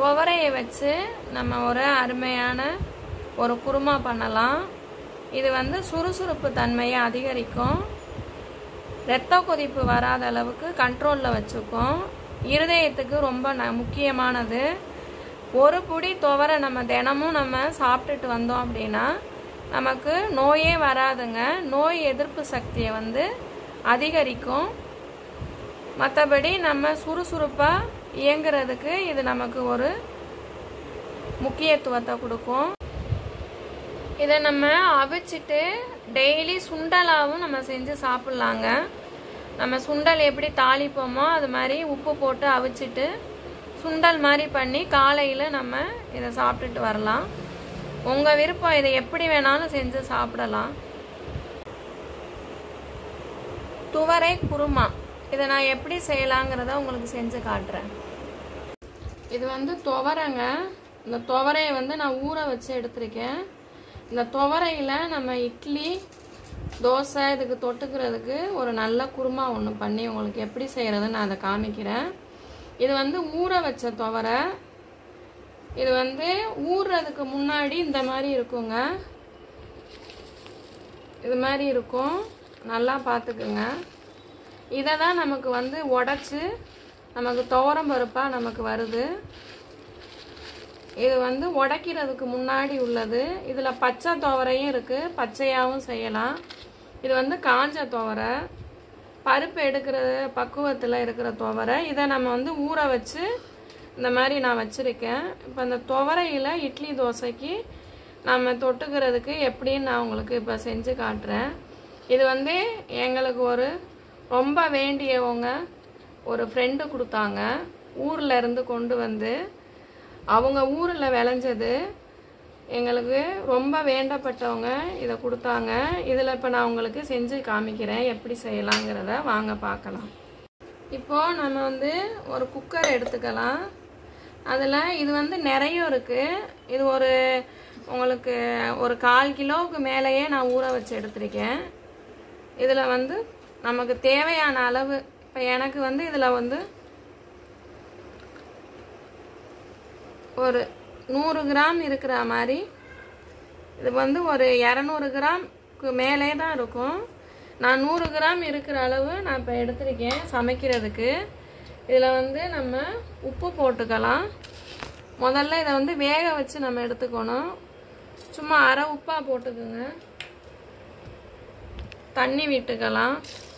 துவரையை வச்சு நம்ம ஒரு அருமையான ஒரு குருமா பண்ணலாம் இது வந்து சுறுசுறுப்பு தன்மையை அதிகரிக்கும் இரத்த கொதிப்பு வராத அளவுக்கு கண்ட்ரோலில் வச்சுக்கும் இருதயத்துக்கு ரொம்ப ந முக்கியமானது ஒரு புடி துவரை நம்ம தினமும் நம்ம சாப்பிட்டுட்டு வந்தோம் அப்படின்னா நமக்கு நோயே வராதுங்க நோய் எதிர்ப்பு சக்தியை வந்து அதிகரிக்கும் மற்றபடி நம்ம சுறுசுறுப்பாக இயங்குறதுக்கு இது நமக்கு ஒரு முக்கியத்துவத்தை கொடுக்கும் இதை நம்ம அவிச்சிட்டு டெய்லி சுண்டலாகவும் நம்ம செஞ்சு சாப்பிட்லாங்க நம்ம சுண்டல் எப்படி தாளிப்போமோ அது மாதிரி உப்பு போட்டு அவிச்சிட்டு சுண்டல் மாதிரி பண்ணி காலையில் நம்ம இதை சாப்பிட்டுட்டு வரலாம் உங்கள் விருப்பம் இதை எப்படி வேணாலும் செஞ்சு சாப்பிடலாம் துவரை குருமா இதை நான் எப்படி செய்யலாங்கிறத உங்களுக்கு செஞ்சு காட்டுறேன் இது வந்து துவரைங்க இந்த துவரையை வந்து நான் ஊற வச்சு எடுத்திருக்கேன் இந்த துவரையில் நம்ம இட்லி தோசை இதுக்கு தொட்டுக்கிறதுக்கு ஒரு நல்ல குருமா ஒன்று பண்ணி உங்களுக்கு எப்படி செய்கிறதுன்னு நான் அதை காமிக்கிறேன் இது வந்து ஊற வச்ச துவரை இது வந்து ஊறுறதுக்கு முன்னாடி இந்த மாதிரி இருக்குங்க இது மாதிரி இருக்கும் நல்லா பார்த்துக்குங்க இதை தான் நமக்கு வந்து உடச்சி நமக்கு துவரம் பருப்பாக நமக்கு வருது இது வந்து உடைக்கிறதுக்கு முன்னாடி உள்ளது இதில் பச்சை துவரையும் இருக்குது பச்சையாகவும் செய்யலாம் இது வந்து காஞ்ச துவரை பருப்பு எடுக்கிற பக்குவத்தில் இருக்கிற துவரை இதை நம்ம வந்து ஊற வச்சு இந்த மாதிரி நான் வச்சுருக்கேன் இப்போ இந்த துவரையில் இட்லி தோசைக்கு நம்ம தொட்டுக்கிறதுக்கு எப்படின்னு நான் உங்களுக்கு இப்போ செஞ்சு காட்டுறேன் இது வந்து எங்களுக்கு ஒரு ரொம்ப வேண்டியவங்க ஒரு ஃப்ரெண்டு கொடுத்தாங்க ஊரில் இருந்து கொண்டு வந்து அவங்க ஊரில் விளைஞ்சது எங்களுக்கு ரொம்ப வேண்டப்பட்டவங்க இதை கொடுத்தாங்க இதில் இப்போ நான் உங்களுக்கு செஞ்சு காமிக்கிறேன் எப்படி செய்யலாங்கிறத வாங்க பார்க்கலாம் இப்போது நம்ம வந்து ஒரு குக்கர் எடுத்துக்கலாம் அதில் இது வந்து நிறைய இருக்குது இது ஒரு உங்களுக்கு ஒரு கால் கிலோவுக்கு மேலேயே நான் ஊற வச்சு எடுத்திருக்கேன் இதில் வந்து நமக்கு தேவையான அளவு இப்போ எனக்கு வந்து இதில் வந்து ஒரு நூறு கிராம் இருக்கிற மாதிரி இது வந்து ஒரு இரநூறு கிராம்க்கு மேலே தான் இருக்கும் நான் நூறு கிராம் இருக்கிற அளவு நான் இப்போ எடுத்திருக்கேன் சமைக்கிறதுக்கு இதில் வந்து நம்ம உப்பு போட்டுக்கலாம் முதல்ல இதை வந்து வேக வச்சு நம்ம எடுத்துக்கணும் சும்மா அரை உப்பாக போட்டுக்குங்க தண்ணி விட்டுக்கலாம்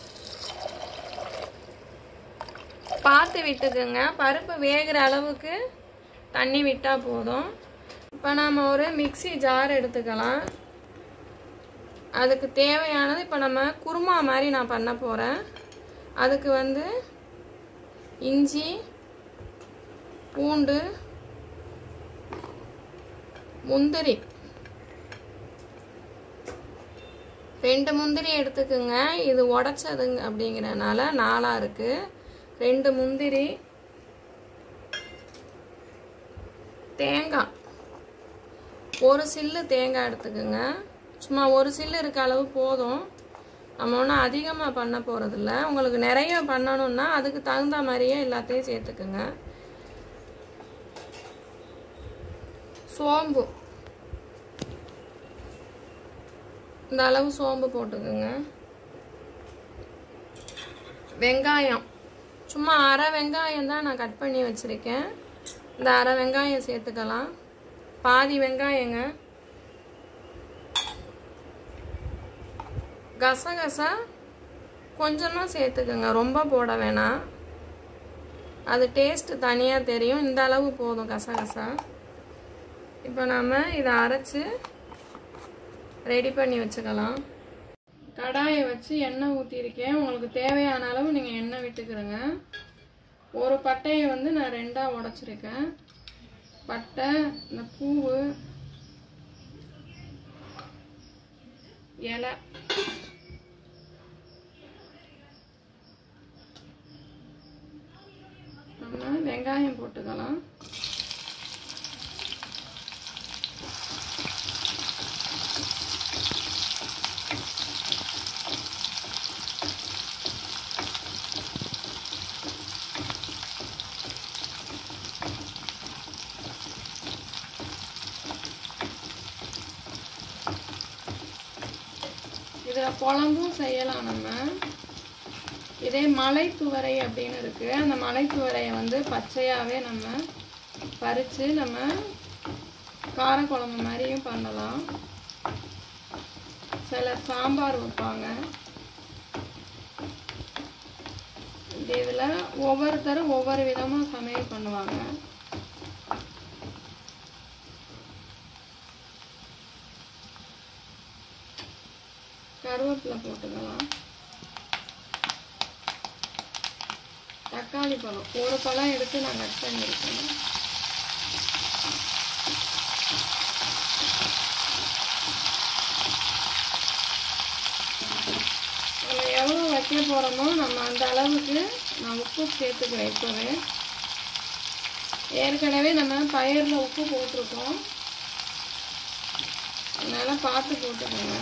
பார்த்து விட்டுக்குங்க பருப்பு வேகிற அளவுக்கு தண்ணி விட்டால் போதும் இப்போ நம்ம ஒரு மிக்சி ஜார் எடுத்துக்கலாம் அதுக்கு தேவையானது இப்போ நம்ம குருமா மாதிரி நான் பண்ண போகிறேன் அதுக்கு வந்து இஞ்சி பூண்டு முந்திரி ரெண்டு முந்திரி எடுத்துக்குங்க இது உடச்சதுங்க அப்படிங்கிறனால நாலாக இருக்குது ரெண்டு முந்திரி தேங்காய் ஒரு சில்லு தேங்காய் எடுத்துக்கோங்க சும்மா ஒரு சில்லு இருக்க அளவு போதும் நம்ம ஒன்றும் அதிகமாக பண்ண போகிறதில்ல உங்களுக்கு நிறைய பண்ணணும்னா அதுக்கு தகுந்த மாதிரியே எல்லாத்தையும் சேர்த்துக்குங்க சோம்பு இந்த அளவு சோம்பு போட்டுக்கோங்க வெங்காயம் சும்மா அரை வெங்காயம் தான் நான் கட் பண்ணி வச்சுருக்கேன் இந்த அரை வெங்காயம் சேர்த்துக்கலாம் பாதி வெங்காயங்க கசகசா கொஞ்சமாக சேர்த்துக்கோங்க ரொம்ப போட வேணாம் அது டேஸ்ட்டு தனியாக தெரியும் இந்த அளவு போதும் கசகசா இப்போ நம்ம இதை அரைச்சி ரெடி பண்ணி வச்சுக்கலாம் கடாயை வச்சு எண்ணெய் ஊற்றிருக்கேன் உங்களுக்கு தேவையான அளவு நீங்கள் எண்ணெய் விட்டுக்கிறங்க ஒரு பட்டையை வந்து நான் ரெண்டாக உடச்சிருக்கேன் பட்டை இந்த பூவு இலை நம்ம வெங்காயம் போட்டுக்கலாம் குழம்பும் செய்யலாம் நம்ம இதே மலைத்துவரை அப்படின்னு இருக்குது அந்த மலைத்துவரையை வந்து பச்சையாகவே நம்ம பறித்து நம்ம காரக்குழம்பு மாதிரியும் பண்ணலாம் சிலர் சாம்பார் வைப்பாங்க இந்த இதில் ஒவ்வொருத்தரும் ஒவ்வொரு விதமாக சமையல் பண்ணுவாங்க கருவேப்பிலை போட்டுக்கலாம் தக்காளி பழம் ஒரு பழம் எடுத்து நான் கட் பண்ணியிருக்கேன் நம்ம எவ்வளோ வைக்க போகிறோமோ நம்ம அந்த அளவுக்கு நான் உப்பு சேர்த்துக்கிறேன் இப்போவே ஏற்கனவே நம்ம பயிரில் உப்பு போட்டிருக்கோம் அதனால் பார்த்து போட்டுக்கோங்க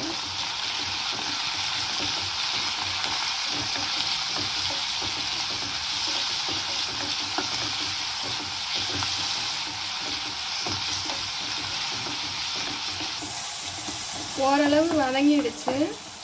ஓரளவு வதங்கிடுச்சு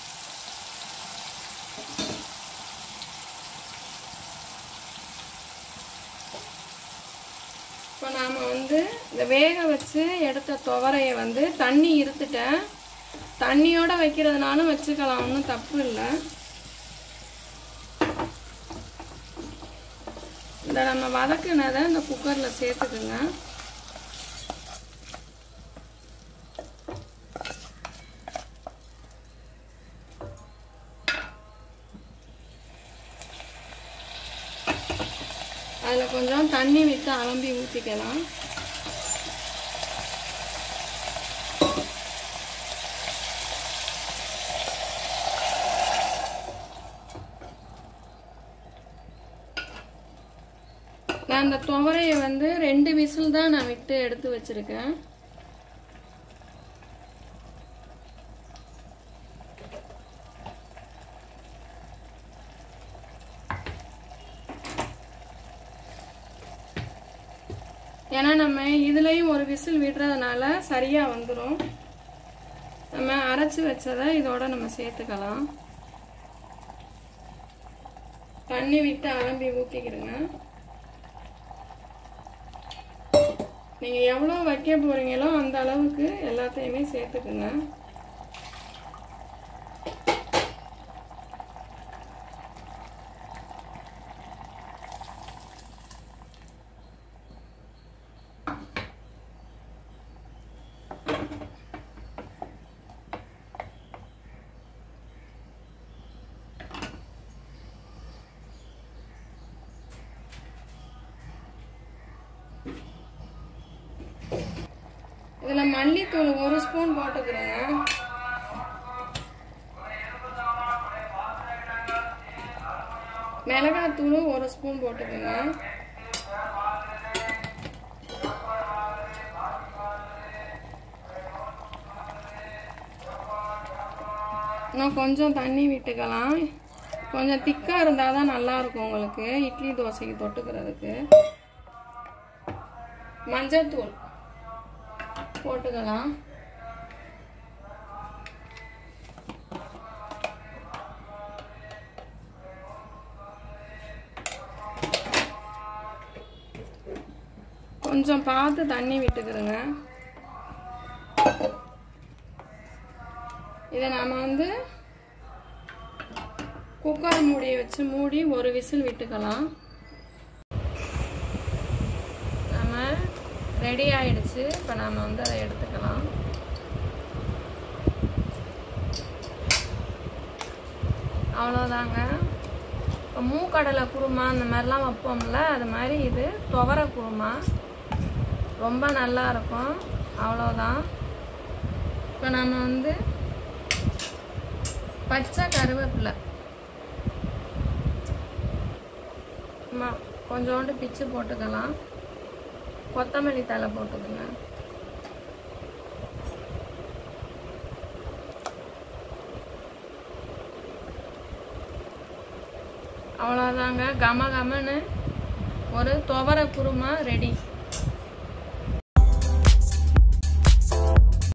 இப்போ நாம் வந்து இந்த வேக வச்சு எடுத்த துவரையை வந்து தண்ணி இருத்துட்டேன் தண்ணியோட வைக்கிறதுனாலும் வச்சுக்கலாம் ஒன்றும் தப்பு இல்லை இந்த நம்ம வதக்குனதை இந்த குக்கரில் சேர்த்துக்குங்க அதில் கொஞ்சம் தண்ணி விட்டு அலம்பி ஊற்றிக்கலாம் நான் அந்த துவரையை வந்து ரெண்டு விசில் தான் நான் விட்டு எடுத்து வச்சிருக்கேன் ஏன்னா நம்ம இதுலேயும் ஒரு விசில் விடுறதுனால சரியாக வந்துடும் நம்ம அரைச்சி வச்சதை இதோட நம்ம சேர்த்துக்கலாம் தண்ணி விட்டு அலம்பி ஊற்றிக்கிடுங்க நீங்கள் எவ்வளோ வைக்க போகிறீங்களோ அந்த அளவுக்கு எல்லாத்தையுமே சேர்த்துக்குங்க இதில் மல்லித்தூள் ஒரு ஸ்பூன் போட்டுக்கிறேங்க மிளகாத்தூள் ஒரு ஸ்பூன் போட்டுக்கோங்க இன்னும் கொஞ்சம் தண்ணி விட்டுக்கலாம் கொஞ்சம் திக்காக இருந்தால் தான் நல்லாயிருக்கும் உங்களுக்கு இட்லி தோசைக்கு தொட்டுக்கிறதுக்கு மஞ்சத்தூள் போட்டுக்கலாம் கொஞ்சம் பார்த்து தண்ணி விட்டுக்கிறேங்க இதை நாம் வந்து குக்கர் மூடியை வச்சு மூடி ஒரு விசில் விட்டுக்கலாம் நம்ம ரெடி ஆயிடுச்சு இப்போ நாம் வந்து அதை எடுத்துக்கலாம் அவ்வளோதாங்க இப்போ மூக்கடலை குருமா அந்த மாதிரிலாம் வைப்போம்ல அது மாதிரி இது துவர குருமா ரொம்ப நல்லா இருக்கும் அவ்வளோதான் இப்போ நம்ம வந்து பச்சை கருவேப்பிலை ஆமா, கொஞ்சோண்டு பிச்சு போட்டுக்கலாம் கொத்தமல்லி தழை போட்டுக்கோங்க அவ்வளோதாங்க கம கமன்னு ஒரு துவர குருமா ரெடி